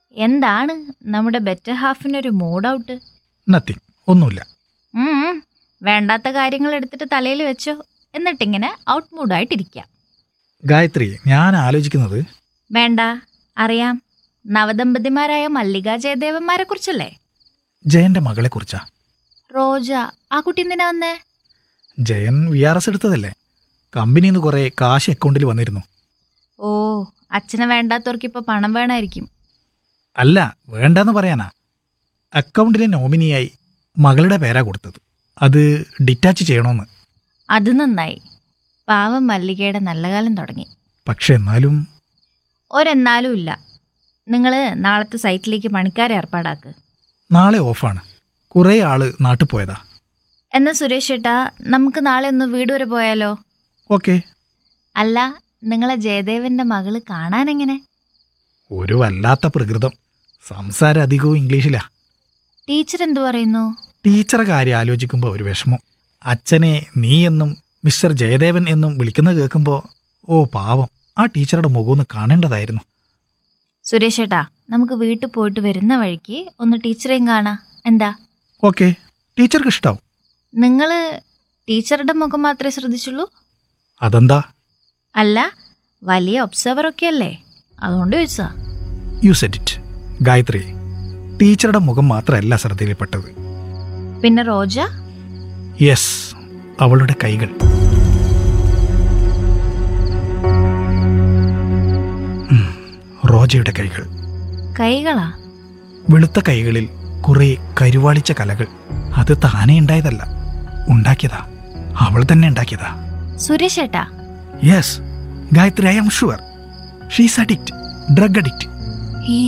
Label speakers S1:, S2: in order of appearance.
S1: എന്താണ് നമ്മുടെ ബെറ്റർ ഹാഫിനൊരു മൂഡ് ഔട്ട്
S2: നത്തിങ് ഒന്നുമില്ല
S1: ഉം, വേണ്ടാത്ത കാര്യങ്ങൾ എടുത്തിട്ട് തലയിൽ വെച്ചോ എന്നിട്ടിങ്ങനെ ഔട്ട് മൂഡായിട്ടിരിക്കാം
S2: ഗായത്രി ഞാൻ ആലോചിക്കുന്നത്
S1: വേണ്ട അറിയാം നവദമ്പതിമാരായ മല്ലിക ജയദേവന്മാരെ കുറിച്ചല്ലേ
S2: ജയന്റെ മകളെ കുറിച്ചാ
S1: റോജ ആ കുട്ടി എന്തിനാ വന്നേ
S2: ജയൻ വി ആർ എസ് എടുത്തതല്ലേ കമ്പനിയിൽ നിന്ന് കുറെ കാശ് അക്കൗണ്ടിൽ വന്നിരുന്നു
S1: ഓ അച്ഛനെ വേണ്ടാത്തവർക്ക് ഇപ്പൊ പണം വേണമായിരിക്കും
S2: അല്ല വേണ്ടെന്ന് പറയാനാ അക്കൗണ്ടിലെ നോമിനിയായി മകളുടെ പേരാ കൊടുത്തത് അത് ഡിറ്റാച്ച് ചെയ്യണമെന്ന്
S1: അത് നന്നായി പാവം മല്ലികയുടെ നല്ല കാലം തുടങ്ങി
S2: പക്ഷെ എന്നാലും
S1: ഒരെന്നാലും ഇല്ല നിങ്ങൾ നാളത്തെ സൈറ്റിലേക്ക് പണിക്കാരെ ഏർപ്പാടാക്ക്
S2: നാളെ ഓഫാണ് കുറേ ആള് നാട്ടിൽ പോയതാ
S1: എന്നാ സുരേഷ് ഏട്ടാ നമുക്ക് നാളെ ഒന്ന് വീട് വരെ പോയാലോ
S2: ഓക്കെ
S1: അല്ല നിങ്ങളെ ജയദേവന്റെ മകള് കാണാനെങ്ങനെ
S2: ഒരു വല്ലാത്ത പ്രകൃതം സംസാരം അധികവും ഇംഗ്ലീഷിലാ
S1: ടീച്ചർ എന്തു പറയുന്നു
S2: ടീച്ചറെ കാര്യം ആലോചിക്കുമ്പോൾ ഒരു വിഷമം അച്ഛനെ നീ എന്നും മിസ്റ്റർ ജയദേവൻ എന്നും വിളിക്കുന്നത് കേൾക്കുമ്പോൾ ഓ പാവം ആ ടീച്ചറുടെ മുഖം ഒന്ന് കാണേണ്ടതായിരുന്നു
S1: സുരേഷ് ഏട്ടാ നമുക്ക് വീട്ടിൽ പോയിട്ട് വരുന്ന വഴിക്ക് ഒന്ന് ടീച്ചറെയും കാണാം എന്താ
S2: ഓക്കെ ടീച്ചർക്ക് ഇഷ്ടാവും
S1: നിങ്ങൾ ടീച്ചറുടെ മുഖം മാത്രമേ ശ്രദ്ധിച്ചുള്ളൂ
S2: അതെന്താ
S1: അല്ല വലിയ ഒബ്സർവർ ഒക്കെ അല്ലേ അതുകൊണ്ട് ചോദിച്ചാ
S2: യു സെറ്റ് ഇറ്റ് ഗായത്രി ടീച്ചറുടെ മുഖം മാത്രമല്ല ശ്രദ്ധയിൽപ്പെട്ടത്
S1: പിന്നെ റോജ
S2: യെസ് അവളുടെ കൈകൾ ഉം, റോജയുടെ കൈകൾ
S1: കൈകളാ
S2: വെളുത്ത കൈകളിൽ കുറെ കരുവാളിച്ച കലകൾ അത് താനേ ഉണ്ടായതല്ല ഉണ്ടാക്കിയതാ അവൾ തന്നെ ഉണ്ടാക്കിയതാ
S1: സുരേഷ് ഏട്ടാ
S2: yes Gayathri I'm sure she's addict drug addict